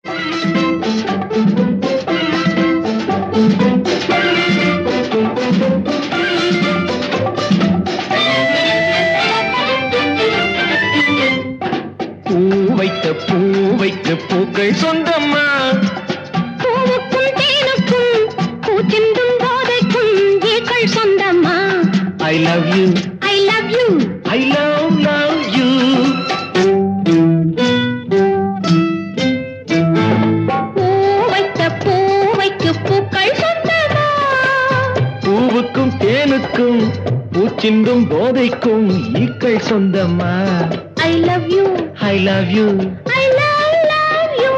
பூ வைத்த பூ வைத்த பூக்கள் சொந்தம்மா பூவுக்கும் தேனுக்கும் பூச்சிந்தும் போதைக்கும் ஈக்கள் சொந்தமா I love you I love you I love love you பூ வைத்த பூ வைக்கு பூக்கள் சொந்தமா பூவுக்கும் தேனுக்கும் பூச்சிந்தும் போதைக்கும் ஈக்கள் சொந்தம்மா I love you I love you I love love you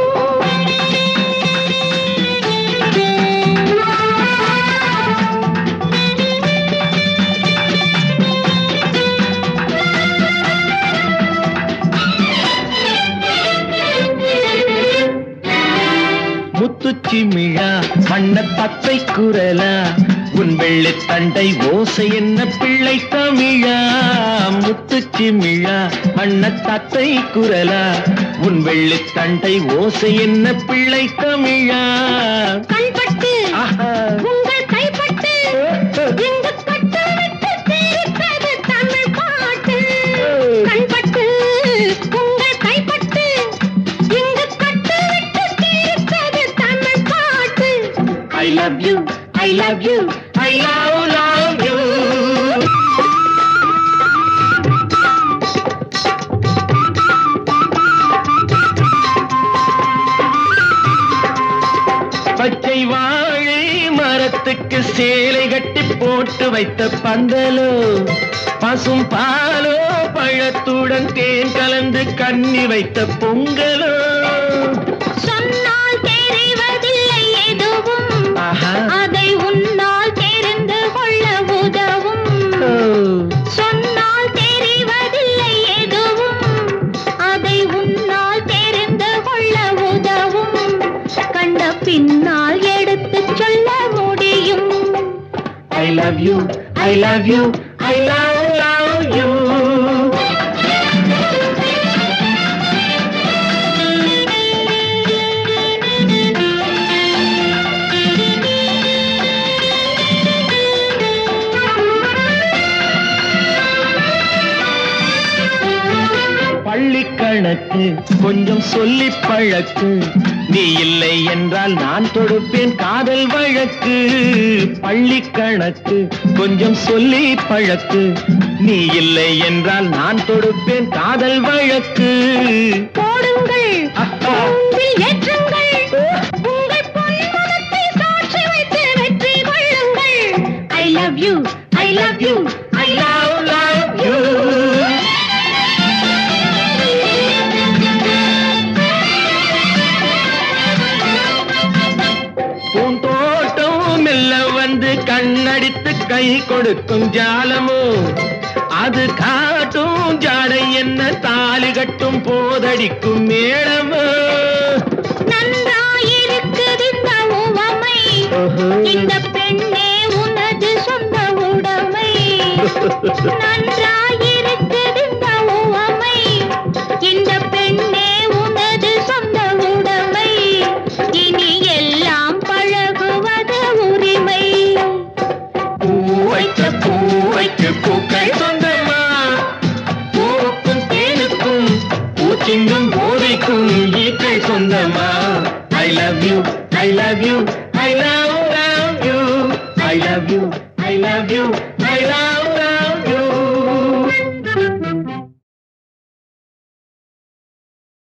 முத்துச்சிமிழா வண்ண தத்தை குரலா உன் வெள்ளை தண்டை ஓசை என்ன பிள்ளை தமிழா முத்துச்சிமிழா வண்ண தத்தை குரலா உன் வெள்ளை தண்டை ஓசை என்ன பிள்ளை தமிழா கண்பட்டு ஆஹா. உங்கள் கைப்பட்டு இங்கு கட்டவிட்டு சிரிப்பது தமிழ் பாட்டு கண்பட்டு உங்கள் கைப்பட்டு இங்கு கட்டவிட்டு சிரிப்பது தமிழ் பாட்டு I love you I love you I love love you பச்சை வாழை மரத்துக்கு சேலை கட்டி போட்டு வைத்த பந்தலோ பசும் பாலோ பழத்துடன் தேன் கலந்து கண்ணி வைத்த பொங்கலோ சொன்னால் தெரிவதில்லை எதுவும் ஆஹா அதை உன்னால் தெரிந்து கொள்ள உதவும் ஓ. சொன்னால் தெரிவதில்லை எதுவும் அதை உன்னால் தெரிந்து கொள்ள உதவும் கண்ட பின்னால் எடுத்துச் சொல்ல முடியும் I love you, I love you, I love, love you. பள்ளி கணக்கு கொஞ்சம் சொல்லி பழக்கு நீ இல்லை என்றால் நான் தொடுப்பேன் காதல் வழக்கு பள்ளி கணக்கு கொஞ்சம் சொல்லி பழக்கு நீ இல்லை என்றால் நான் தொடுப்பேன் காதல் வழக்கு போடுங்கள் அஹா. மூங்கில் ஏற்றுங்கள் உங்கள் பொன்மனத்தை சாட்சி வைத்து வெற்றி கொள்ளுங்கள் I love you I love you I love, love you. பூந்தோட்டம் மெல்ல வந்து கண்ணடித்து கை கொடுக்கும் ஜாலமோ அது காட்டும் ஜாடை என்ன தாலி கட்டும் போதடிக்கும் மேளமோ நன்றாயிருக்குது இந்த உவமை இந்த பெண்ணே உனது சொந்த உடைமை நன்றாயிருக்குது இந்த உவமை இந்த பெண்ணே உனது சொந்த உடைமை இனி எல்லாம் பழகுவது உரிமை பூ வைத்த பூ வைத்த பூக்கள் சொந்தமா பூவுக்கும் தேனுக்கும் பூச்சிங்கும் போதைக்கும் ஈக்கள் சொந்தமா I love you I love you I love love you I love you I love you I love